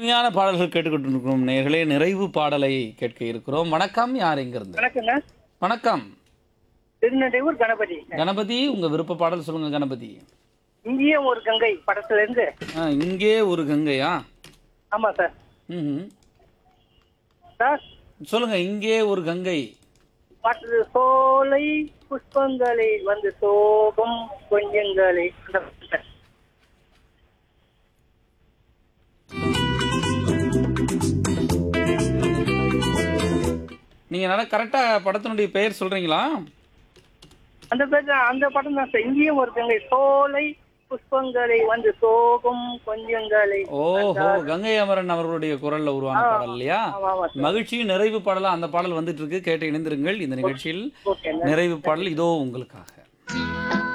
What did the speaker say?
இனிமையான பாடல்கள் கேட்டுக்கொண்டிருக்கிறோம் நேர்களே நிறைவு பாடலை கேட்க இருக்கிறோம் வணக்கம் யார் எங்கிருந்து வணக்கங்க வணக்கம் திருநெல்வேலூர் கணபதி கணபதி உங்க விருப்ப பாடல் சொல்லுங்க கணபதி இங்கேயும் ஒரு கங்கை படத்துல இருந்து ஆ, இங்கே ஒரு கங்கையா ஆமா சார் ம் சார் சொல்லுங்க இங்கே ஒரு கங்கை பாட்டு சோலை புஷ்பங்களை வந்து சோகம் கொஞ்சங்களை அந்த பாட்டு சார். நீங்க நல்லா கரெக்டா படத்தினுடைய பெயர் சொல்றீங்களா அந்த பேர் தான், அந்த படம் தான் சார் இங்கேயும் ஒரு கங்கை சோலை புஷ்பங்களை வந்து சோகம் கொஞ்சங்களை ஓஹோ கங்கை அமரன் அவர்களுடைய குரல்ல உருவான பாடல் இல்லையா ஆமா ஆமா சார் மகிழ்ச்சி நிறைவு பாடலா அந்த பாடல் வந்துட்டு இருக்கு கேட்டு இணைந்திருங்கள் இந்த நிகழ்ச்சியில் ஓகே நிறைவு பாடல் இதோ உங்களுக்காக